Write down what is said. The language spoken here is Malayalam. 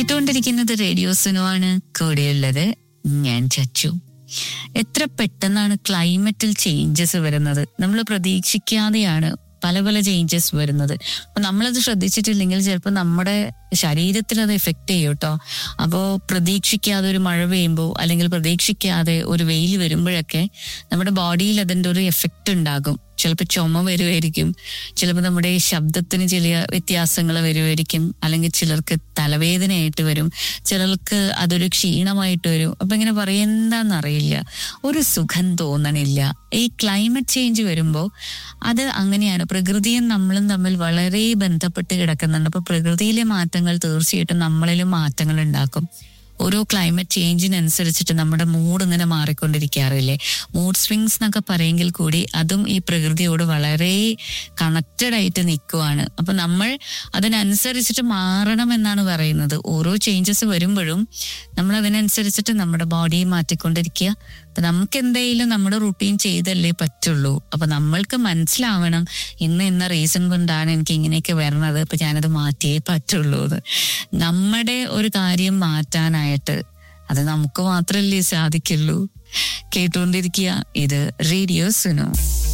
കേട്ടുകൊണ്ടിരിക്കുന്നത് റേഡിയോ സുനുവാണ് കൂടെയുള്ളത് ഞാൻ ചച്ചു എത്ര പെട്ടെന്നാണ് ക്ലൈമറ്റിൽ ചേഞ്ചസ് വരുന്നത് നമ്മൾ പ്രതീക്ഷിക്കാതെയാണ് പല പല ചേഞ്ചസ് വരുന്നത് അപ്പൊ നമ്മളത് ശ്രദ്ധിച്ചിട്ടില്ലെങ്കിൽ ചിലപ്പോൾ നമ്മുടെ ശരീരത്തിൽ അത് എഫക്ട് ചെയ്യും കേട്ടോ അപ്പോൾ പ്രതീക്ഷിക്കാതെ ഒരു മഴ പെയ്യുമ്പോൾ അല്ലെങ്കിൽ പ്രതീക്ഷിക്കാതെ ഒരു വെയിൽ വരുമ്പോഴൊക്കെ നമ്മുടെ ബോഡിയിൽ അതിൻ്റെ ഒരു എഫക്റ്റ് ഉണ്ടാകും ചിലപ്പോൾ ചുമ വരുമായിരിക്കും ചിലപ്പോൾ നമ്മുടെ ഈ ശബ്ദത്തിന് ചില വ്യത്യാസങ്ങൾ വരുമായിരിക്കും അല്ലെങ്കിൽ ചിലർക്ക് തലവേദനയായിട്ട് വരും ചിലർക്ക് അതൊരു ക്ഷീണമായിട്ട് വരും അപ്പൊ ഇങ്ങനെ പറയെന്താന്നറിയില്ല ഒരു സുഖം തോന്നണില്ല ഈ ക്ലൈമറ്റ് ചേഞ്ച് വരുമ്പോൾ അത് അങ്ങനെയാണ് പ്രകൃതിയും നമ്മളും തമ്മിൽ വളരെ ബന്ധപ്പെട്ട് കിടക്കുന്നുണ്ട് അപ്പൊ പ്രകൃതിയിലെ മാറ്റങ്ങൾ തീർച്ചയായിട്ടും നമ്മളിലും മാറ്റങ്ങൾ ഉണ്ടാക്കും ഓരോ ക്ലൈമറ്റ് ചേഞ്ചിനനുസരിച്ചിട്ട് നമ്മുടെ മൂഡ് ഇങ്ങനെ മാറിക്കൊണ്ടിരിക്കാറില്ലേ മൂഡ് സ്വിങ്സ് എന്നൊക്കെ പറയെങ്കിൽ കൂടി അതും ഈ പ്രകൃതിയോട് വളരെ കണക്റ്റഡ് ആയിട്ട് നിൽക്കുവാണ് അപ്പൊ നമ്മൾ അതിനനുസരിച്ചിട്ട് മാറണം എന്നാണ് പറയുന്നത് ഓരോ ചേഞ്ചസ് വരുമ്പോഴും നമ്മൾ അതിനനുസരിച്ചിട്ട് നമ്മുടെ ബോഡി മാറ്റിക്കൊണ്ടിരിക്കുക അപ്പൊ നമുക്ക് എന്തെങ്കിലും നമ്മുടെ റുട്ടീൻ ചെയ്തല്ലേ പറ്റുള്ളൂ അപ്പൊ നമ്മൾക്ക് മനസ്സിലാവണം ഇന്ന് ഇന്ന റീസൺ കൊണ്ടാണ് എനിക്ക് ഇങ്ങനെയൊക്കെ വരണത് അപ്പൊ ഞാനത് മാറ്റിയേ പറ്റുള്ളൂ എന്ന് നമ്മുടെ ഒരു കാര്യം മാറ്റാനായിട്ട് അത് നമുക്ക് മാത്രമല്ലേ സാധിക്കുള്ളൂ കേട്ടുകൊണ്ടിരിക്കുക ഇത് റേഡിയോ സുനു